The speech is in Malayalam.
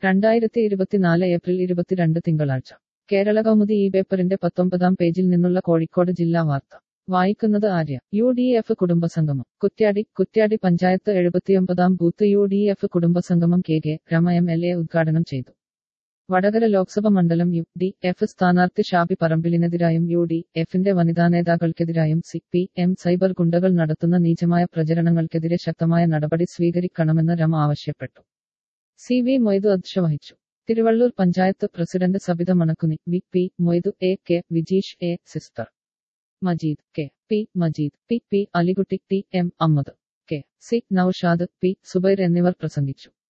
രണ്ടായിരത്തി ഇരുപത്തിനാല് ഏപ്രിൽ ഇരുപത്തിരണ്ട് തിങ്കളാഴ്ച കേരള കൗമുദി ഈ പേപ്പറിന്റെ പത്തൊമ്പതാം പേജിൽ നിന്നുള്ള കോഴിക്കോട് ജില്ലാ വാർത്ത വായിക്കുന്നത് ആര്യ യു ഡി എഫ് കുടുംബസംഗമം കുറ്റ്യാടി കുറ്റ്യാടി പഞ്ചായത്ത് എഴുപത്തിയൊമ്പതാം ബൂത്ത് യു ഡി എഫ് കുടുംബസംഗമം K K Rama M L A ഉദ്ഘാടനം ചെയ്തു വടകര ലോക്സഭ മണ്ഡലം യു ഡി എഫ് സ്ഥാനാർത്ഥി ഷാബി പറമ്പിലിനെതിരായും യു ഡി എഫിന്റെ വനിതാ നേതാക്കൾക്കെതിരായും സി പി എം സൈബർ ഗുണ്ടകൾ നടത്തുന്ന നീചമായ പ്രചരണങ്ങൾക്കെതിരെ ശക്തമായ നടപടി സ്വീകരിക്കണമെന്ന് രമ ആവശ്യപ്പെട്ടു സി വി മൊയ്തു അധ്യക്ഷ വഹിച്ചു Thiruvallur panchayat president Sabitha Manakkuni V P Moythu A K Vijeesh A sister Majeed K P Majeed P P Alikutty T M Ammad K C Noushad P Subair എന്നിവർ പ്രസംഗിച്ചു